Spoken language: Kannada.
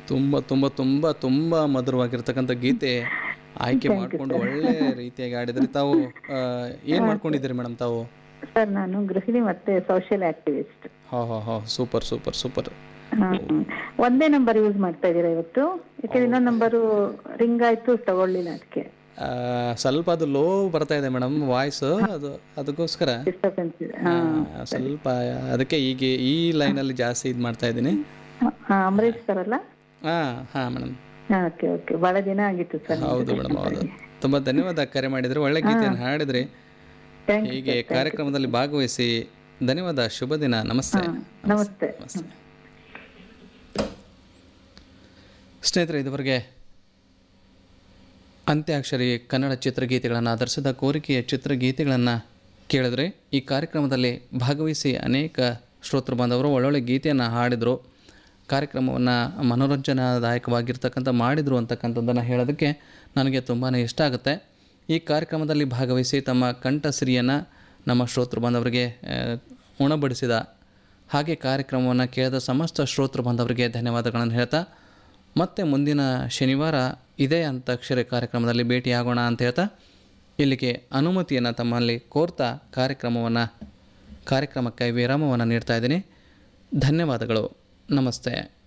ತುಂಬ ತುಂಬ ತುಂಬ ತುಂಬ ಮಧುರವಾಗಿರ್ತಕ್ಕಂಥ ಗೀತೆ ಆಯ್ಕೆ ಮಾಡಿಕೊಂಡು ಒಳ್ಳೆ ರೀತಿಯಾಗಿ ಆಡಿದ್ರಿ ತಾವು ಏನು ಮಾಡ್ಕೊಂಡಿದ್ದೀರಿ ಮೇಡಮ್ ತಾವು ಸರ್ ನಾನು ಗೃಹಿಣಿ ಮತ್ತೆ ಸೋಷಿಯಲ್ ಆಕ್ಟಿವಿಸ್ಟ್ ಹೋ ಹೋ ಹೋ ಸೂಪರ್ ಸೂಪರ್ ಸೂಪರ್ ಒಂದೇ ನಂಬರ್ ಯೂಸ್ ಮಾಡ್ತಾ ಇದ್ದೀರಾ ಇವತ್ತು ಯಾಕಂದ್ರೆ ಇನ್ನೊಂದು ನಂಬರು ರಿಂಗ್ ಆಯ್ತು ತಗೊಳ್ಳಿಲ್ಲ ಅದಕ್ಕೆ ಸ್ವಲ್ಪ ಅದು ಲೋ ಬರ್ತಾ ಇದೆ ಮೇಡಮ್ ವಾಯ್ಸ್ ಅದು ಅದಕ್ಕೋಸ್ಕರ ಡಿಸ್ಟರ್ಬೆನ್ಸ್ ಇದೆ ಆ, ಸ್ವಲ್ಪ ಅದಕ್ಕೆ ಈಗ ಈ ಲೈನಲ್ಲಿ ಜಾಸ್ತಿ ಇದು ಮಾಡ್ತಾ ಇದ್ದೀನಿ ಹಾ ಅಂಬರೀಶ್ ಸರ್ ಅಲ್ಲ ಹಾಂ ಹಾಂ ಮೇಡಮ್ ಓಕೆ ಓಕೆ ಬಹಳ ದಿನ ಆಗಿತ್ತು ಸರ್ ಹೌದು ಮೇಡಮ್ ಹೌದು ತುಂಬ ಧನ್ಯವಾದ ಕರೆ ಮಾಡಿದ್ರಿ ಒಳ್ಳೆ ಗೀತೆಯನ್ನು ಹಾಡಿದ್ರಿ ಥ್ಯಾಂಕ್ ಹೀಗೆ ಕಾರ್ಯಕ್ರಮದಲ್ಲಿ ಭಾಗವಹಿಸಿ ಧನ್ಯವಾದ ಶುಭ ದಿನ ನಮಸ್ತೆ ನಮಸ್ತೆ ನಮಸ್ತೆ ಸ್ನೇಹಿತರೆ ಇದುವರೆಗೆ ಅಂತ್ಯಾಕ್ಷರಿ ಕನ್ನಡ ಚಿತ್ರಗೀತೆಗಳನ್ನು ಆಧರಿಸಿದ ಕೋರಿಕೆಯ ಚಿತ್ರಗೀತೆಗಳನ್ನು ಕೇಳಿದ್ರೆ ಈ ಕಾರ್ಯಕ್ರಮದಲ್ಲಿ ಭಾಗವಹಿಸಿ ಅನೇಕ ಶ್ರೋತೃ ಬಾಂಧವರು ಒಳ್ಳೊಳ್ಳೆ ಗೀತೆಯನ್ನು ಹಾಡಿದರು ಕಾರ್ಯಕ್ರಮವನ್ನು ಮನೋರಂಜನಾದಾಯಕವಾಗಿರ್ತಕ್ಕಂಥ ಮಾಡಿದರು ಅಂತಕ್ಕಂಥದ್ದನ್ನು ಹೇಳೋದಕ್ಕೆ ನನಗೆ ತುಂಬಾ ಇಷ್ಟ ಆಗುತ್ತೆ ಈ ಕಾರ್ಯಕ್ರಮದಲ್ಲಿ ಭಾಗವಹಿಸಿ ತಮ್ಮ ಕಂಠಸಿರಿಯನ್ನು ನಮ್ಮ ಶ್ರೋತೃ ಬಾಂಧವರಿಗೆ ಆ, ಉಣಬಡಿಸಿದ ಹಾಗೆ ಕಾರ್ಯಕ್ರಮವನ್ನು ಕೇಳಿದ ಸಮಸ್ತ ಶ್ರೋತೃ ಬಾಂಧವರಿಗೆ ಧನ್ಯವಾದಗಳನ್ನು ಹೇಳ್ತಾ ಮತ್ತೆ ಮುಂದಿನ ಶನಿವಾರ ಇದೇ ಅಂತಾಕ್ಷರಿ ಕಾರ್ಯಕ್ರಮದಲ್ಲಿ ಭೇಟಿಯಾಗೋಣ ಅಂತ ಹೇಳ್ತಾ ಇಲ್ಲಿಗೆ ಅನುಮತಿಯನ್ನು ತಮ್ಮಲ್ಲಿ ಕೋರ್ತಾ ಕಾರ್ಯಕ್ರಮವನ್ನು ಕಾರ್ಯಕ್ರಮಕ್ಕೆ ವಿರಾಮವನ್ನು ನೀಡ್ತಾ ಇದ್ದೀನಿ ಧನ್ಯವಾದಗಳು ನಮಸ್ತೆ